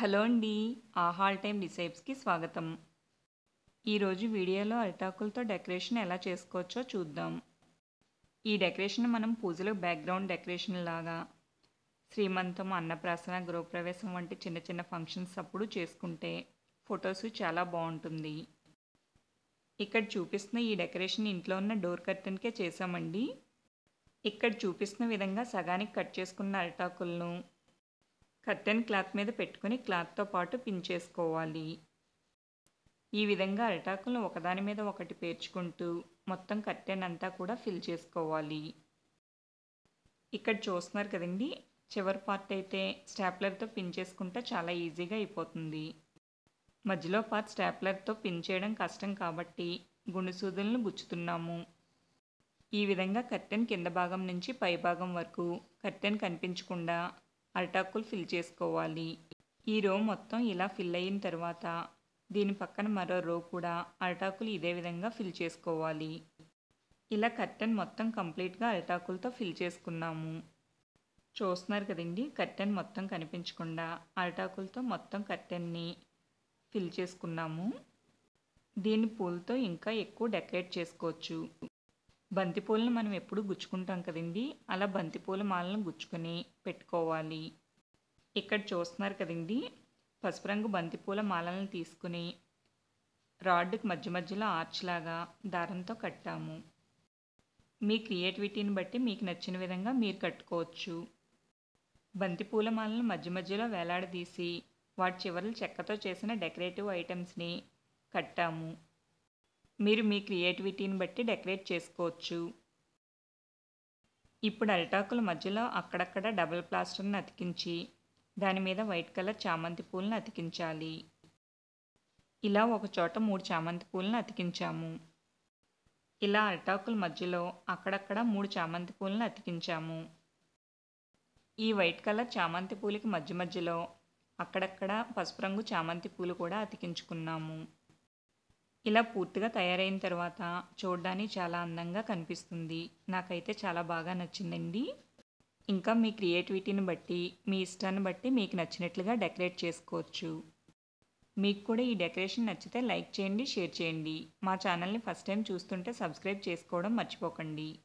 hello అండి ఆహాల్ time డిసైబ్స్కి స్వాగతం ఈరోజు వీడియోలో అరిటాకులతో డెకరేషన్ ఎలా చేసుకోవచ్చో చూద్దాం ఈ డెకరేషన్ మనం పూజలో బ్యాక్గ్రౌండ్ డెకరేషన్ లాగా శ్రీమంతం అన్నప్రాసన గృహప్రవేశం వంటి చిన్న చిన్న ఫంక్షన్స్ అప్పుడు చేసుకుంటే ఫొటోస్ చాలా బాగుంటుంది ఇక్కడ చూపిస్తున్న ఈ డెకరేషన్ ఇంట్లో ఉన్న డోర్ కర్టెన్కే చేసామండి ఇక్కడ చూపిస్తున్న విధంగా సగానికి కట్ చేసుకున్న అరిటాకులను కర్టెన్ క్లాత్ మీద పెట్టుకుని క్లాత్తో పాటు పిన్ చేసుకోవాలి ఈ విధంగా అరిటాకులను ఒకదాని మీద ఒకటి పేర్చుకుంటూ మొత్తం కర్టెన్ అంతా కూడా ఫిల్ చేసుకోవాలి ఇక్కడ చూస్తున్నారు కదండి చివరి పార్ట్ అయితే స్టాప్లర్తో పిన్ చేసుకుంటే చాలా ఈజీగా అయిపోతుంది మధ్యలో పార్ట్ స్టాప్లర్తో పిన్ చేయడం కష్టం కాబట్టి గుండు సూదులను గుచ్చుతున్నాము ఈ విధంగా కర్టెన్ కింద భాగం నుంచి పై భాగం వరకు కర్టెన్ కనిపించకుండా అరిటాకులు ఫిల్ చేసుకోవాలి ఈ రో మొత్తం ఇలా ఫిల్ అయిన తర్వాత దీని పక్కన మరో రో కూడా అరిటాకులు ఇదే విధంగా ఫిల్ చేసుకోవాలి ఇలా కర్టెన్ మొత్తం కంప్లీట్గా అరిటాకులతో ఫిల్ చేసుకున్నాము చూస్తున్నారు కదండి కర్టెన్ మొత్తం కనిపించకుండా అరిటాకులతో మొత్తం కర్టెన్ని ఫిల్ చేసుకున్నాము దీని పూలతో ఇంకా ఎక్కువ డెకరేట్ చేసుకోవచ్చు బంతిపూలను మనం ఎప్పుడు గుచ్చుకుంటాం కదండి అలా బంతిపూల మాలను గుచ్చుకొని పెట్టుకోవాలి ఇక్కడ చూస్తున్నారు కదండి పసుపు రంగు బంతిపూల మాలలను తీసుకుని రాడ్కి మధ్య మధ్యలో ఆర్చ్ లాగా దారంతో కట్టాము మీ క్రియేటివిటీని బట్టి మీకు నచ్చిన విధంగా మీరు కట్టుకోవచ్చు బంతిపూల మాలను మధ్య మధ్యలో వేలాడదీసి వాటి చివరలు చెక్కతో చేసిన డెకరేటివ్ ఐటమ్స్ని కట్టాము మీరు మీ క్రియేటివిటీని బట్టి డెకరేట్ చేసుకోవచ్చు ఇప్పుడు అరిటాకుల మధ్యలో అక్కడక్కడ డబుల్ ప్లాస్టర్ని అతికించి దాని మీద వైట్ కలర్ చామంతి పూలను అతికించాలి ఇలా ఒక చోట మూడు చామంతి పూలను అతికించాము ఇలా అరిటాకుల మధ్యలో అక్కడక్కడ మూడు చామంతి పూలను అతికించాము ఈ వైట్ కలర్ చామంతి పూలకి మధ్య మధ్యలో అక్కడక్కడ పసుపు రంగు చామంతి పూలు కూడా అతికించుకున్నాము ఇలా పూర్తిగా తయారైన తర్వాత చూడడానికి చాలా అందంగా కనిపిస్తుంది నాకైతే చాలా బాగా నచ్చిందండి ఇంకా మీ క్రియేటివిటీని బట్టి మీ ఇష్టాన్ని బట్టి మీకు నచ్చినట్లుగా డెకరేట్ చేసుకోవచ్చు మీకు కూడా ఈ డెకరేషన్ నచ్చితే లైక్ చేయండి షేర్ చేయండి మా ఛానల్ని ఫస్ట్ టైం చూస్తుంటే సబ్స్క్రైబ్ చేసుకోవడం మర్చిపోకండి